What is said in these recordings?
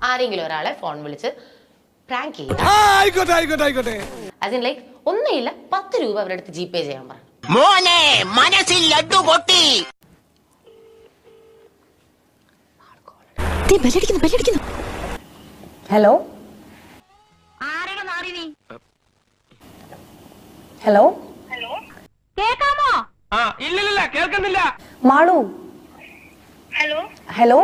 ആരെങ്കിലും ഒരാളെ ഫോൺ വിളിച്ച് പ്രാങ്ക് ചെയ്യും ആ ആയിക്കോട്ടെ ആയിക്കോട്ടെ ആയിക്കോട്ടെ അതിന് ലൈക്ക് ഒന്നുമില്ല പത്ത് രൂപ അവരുടെ അടുത്ത് ജി പേ ചെയ്യാൻ പറഞ്ഞു മോനെ മനസ്സിൽ ലഡ്ഡു പൊട്ടി ബെല്ലടിക്കുന്നു ബെല്ലടിക്കുന്നു ഹലോ ഹലോ കേക്കാമോ ആ ഇല്ലില്ല കേൾക്കുന്നില്ല Malu hello hello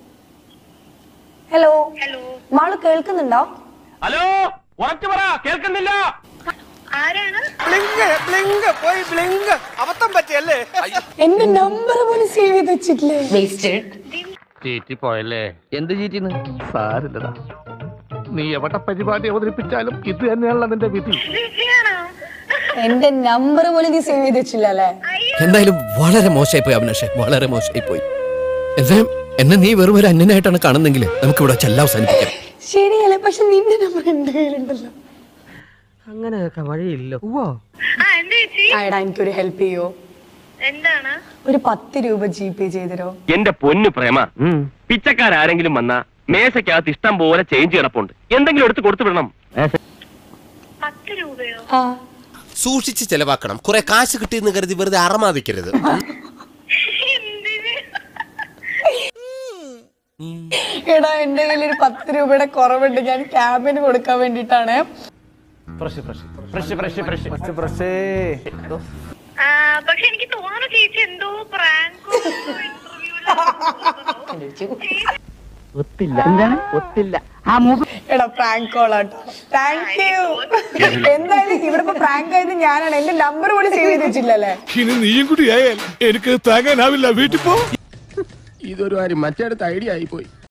hello hello Malu കേൾക്കുന്നുണ്ടോ ഹലോ ഉറച്ചു പറ കേൾക്കുന്നില്ല ആരാണ് ബ്ലിങ്ക് ബ്ലിങ്ക് പോയി ബ്ലിങ്ക് അബദ്ധം പറ്റിയല്ലേ എന്റെ നമ്പർ പോലും സേവ് ചെയ്ത് വെച്ചിട്ടില്ലേ വേസ്റ്റഡ് ചീറ്റി പോയല്ലേ എന്ത് ചീറ്റിന്ന് സാരില്ലടാ നീ എവിടെ പരിപാടി അവതരിപ്പിച്ചാലും ഇത് തന്നെയാണല്ലോ നിന്റെ വിധി വിജയാണോ എന്റെ നമ്പർ പോലും നീ സേവ് ചെയ്ത് വെച്ചില്ല അല്ലേ എന്തായാലും വളരെ മോശമായി പോയി അഭിലാഷേ വളരെ മോശമായി പോയി എന്നെ എന്നെ നീ വെറും ഒരു അന്യനായിട്ടാണ് കാണുന്നെങ്കിൽ നമുക്ക് ഇവിടെ ചെല്ലാം അവസാനിപ്പിക്കാം ശരിയല്ലേ പക്ഷെ നിന്റെ നമ്പർ എന്റെ കയ്യിലുണ്ടല്ലോ അങ്ങനെയൊക്കെ വഴിയില്ലോ ആ എന്താ ചേച്ചി ആയടാ എനിക്കൊരു ഹെൽപ്പ് ചെയ്യോ എന്താണ് ഒരു പത്ത് രൂപ ജി പേ ചെയ്തരോ എന്റെ പൊന്നു പ്രേമ പിച്ചക്കാരാരെങ്കിലും വന്നാ മേശക്കകത്ത് ഇഷ്ടം പോലെ ചേഞ്ച് കിടപ്പുണ്ട് എന്തെങ്കിലും എടുത്ത് കൊടുത്തു വിടണം പത്ത് രൂപയോ ആ സൂക്ഷിച്ച് ചെലവാക്കണം കുറെ കാശ് കിട്ടിയെന്ന് കരുതി വെറുതെ അറമാദിക്കരുത് എന്തിന് എടാ എന്റെ കയ്യിൽ ഒരു പത്ത് രൂപയുടെ കുറവുണ്ട് ഞാൻ ക്യാബിന് കൊടുക്കാൻ വേണ്ടിട്ടാണ് ആ, പക്ഷെ എനിക്ക് തോന്നുന്നു ചേച്ചി എന്തോ പ്രാങ്കോ എടാ പ്രാങ്ക് കോളാട്ടോ താങ്ക് യു എന്തായാലും ഇവിടെ ഇപ്പൊ പ്രാങ്ക് ആയത് ഞാനാണ് എന്റെ നമ്പർ പോലും സേവ് ചെയ്ത് വെച്ചില്ലല്ലേ ഇനി നീയും കൂടി ആയാൽ എനിക്ക് താങ്ങാനാവില്ല വീട്ടിൽ പോ ഇതൊരു കാര്യം മറ്റേടത്ത് ഐഡിയ ആയി പോയി